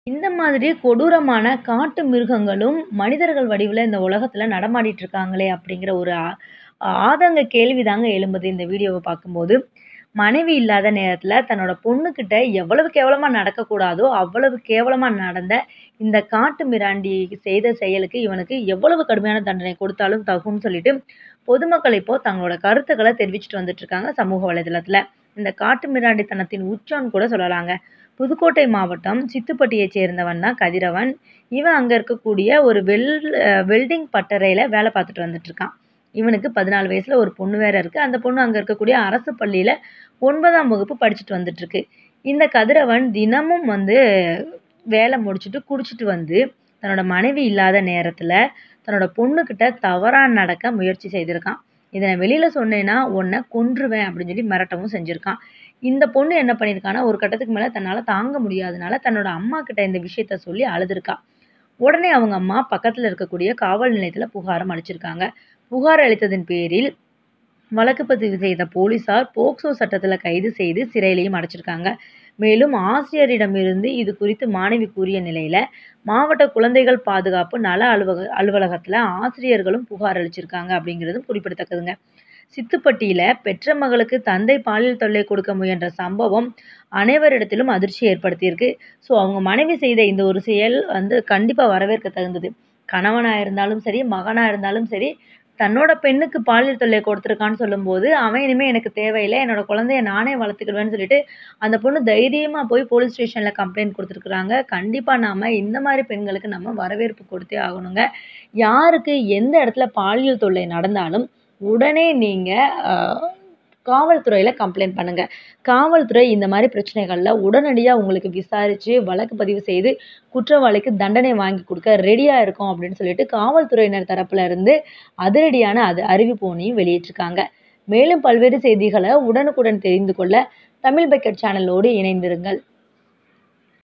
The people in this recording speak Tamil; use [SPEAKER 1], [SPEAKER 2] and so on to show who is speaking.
[SPEAKER 1] இந்த மாதிரி கொடூரமான காட்டு மிருகங்களும் மனிதர்கள் வடிவில இந்த உலகத்துல நடமாடிட்டு இருக்காங்களே அப்படிங்கிற ஒரு ஆ ஆதங்க கேள்வி தாங்க எழும்புது இந்த வீடியோவ பார்க்கும்போது. மனைவி இல்லாத நேரத்துல தன்னோட பொண்ணுகிட்ட எவ்வளவு கேவலமா நடக்கக்கூடாதோ, அவ்வளவு கேவலமா நடந்த இந்த காட்டு மிராண்டி செய்த செயலுக்கு இவனுக்கு எவ்வளவு கடுமையான தண்டனை கொடுத்தாலும் தகும்னு சொல்லிட்டு பொதுமக்கள் இப்போ தங்களோட கருத்துக்கள தெரிவிச்சுட்டு வந்துட்டு இருக்காங்க சமூக வலைதளத்துல. இந்த காட்டு மிராண்டித்தனத்தின் உச்சம்னு கூட சொல்லலாங்க. புதுக்கோட்டை மாவட்டம் சித்துப்பட்டியைச் சேர்ந்தவன் தான் கதிரவன். இவன் அங்க இருக்கக்கூடிய ஒரு வெல் வெல்டிங் பட்டறையில வேலை பார்த்துட்டு வந்துட்டு இருக்கான். இவனுக்கு 14 வயசுல ஒரு பொண்ணு வேற இருக்கு. அந்த பொண்ணு அங்க இருக்கக்கூடிய அரசு பள்ளியில 9ஆம் வகுப்பு படிச்சுட்டு வந்துட்டு இருக்கு. இந்த கதிரவன் தினமும் வந்து வேலை முடிச்சுட்டு குடிச்சிட்டு வந்து தன்னோட மனைவி இல்லாத நேரத்துல தன்னோட பொண்ணுகிட்ட தவறா நடக்க முயற்சி செய்திருக்கான். இத நான் வெளியில சொன்னேன்னா உன்ன கொன்றுவேன் அப்படின்னு சொல்லி மிரட்டவும் செஞ்சிருக்கான். இந்த பொண்ணு என்ன பண்ணியிருக்கான்னா, ஒரு கட்டத்துக்கு மேல தன்னால தாங்க முடியாதனால தன்னோட அம்மாகிட்ட இந்த விஷயத்த சொல்லி அழுதுருக்கா. உடனே அவங்க அம்மா பக்கத்துல இருக்கக்கூடிய காவல் நிலையத்துல புகாரும் அளிச்சிருக்காங்க. புகார் அளித்ததன் பேரில் வழக்கு பதிவு செய்த போலீசார் போக்சோ சட்டத்துல கைது செய்து சிறையிலயும் அடைச்சிருக்காங்க. மேலும் ஆசிரியரிடமிருந்து இது குறித்து மாணவி கூறிய நிலையில மாவட்ட குழந்தைகள் பாதுகாப்பு நல அலுவக அலுவலகத்துல ஆசிரியர்களும் புகார் அளிச்சிருக்காங்க அப்படிங்கிறதும் குறிப்பிடத்தக்கதுங்க. சித்துப்பட்டியில பெற்ற மகளுக்கு தந்தை பாலியல் தொல்லை கொடுக்க முயன்ற சம்பவம் அனைவரிடத்திலும் அதிர்ச்சி ஏற்படுத்தியிருக்கு. ஸோ அவங்க மனைவி செய்த இந்த ஒரு செயல் வந்து கண்டிப்பா வரவேற்க தகுந்தது. கணவனா இருந்தாலும் சரி, மகனா இருந்தாலும் சரி, தன்னோட பெண்ணுக்கு பாலியல் தொல்லை கொடுத்திருக்கான்னு சொல்லும்போது, அவன் இனிமே எனக்கு தேவையில்ல. என்னோட குழந்தைய நானே வளர்த்துக்கிடுவேன்னு சொல்லிட்டு அந்த பொண்ணு தைரியமா போய் போலீஸ் ஸ்டேஷன்ல கம்ப்ளைண்ட் குடுத்துருக்காங்க. கண்டிப்பா நாம இந்த மாரி பெண்களுக்கு நம்ம வரவேற்பு கொடுத்தே ஆகணுங்க. யாருக்கு எந்த இடத்துல பாலியல் தொல்லை நடந்தாலும் உடனே நீங்க அ காவல்துறையில கம்ப்ளைண்ட் பண்ணுங்க. காவல்துறை இந்த மாரி பிரச்சனைகள்ல உடனடியா உங்களுக்கு விசாரிச்சு வழக்கு பதிவு செய்து குற்றவாளிக்கு தண்டனை வாங்கி குடுக்க ரெடியா இருக்கோம் அப்படின்னு சொல்லிட்டு காவல்துறையினர் தரப்புல இருந்து அதிரடியான அது அறிவிப்பு ஒண்ணையும் வெளியிட்டிருக்காங்க. மேலும் பல்வேறு செய்திகள உடனுக்குடன் தெரிந்து கொள்ள தமிழ் பக்கெட் சேனலோடு இணைந்திருங்கள்.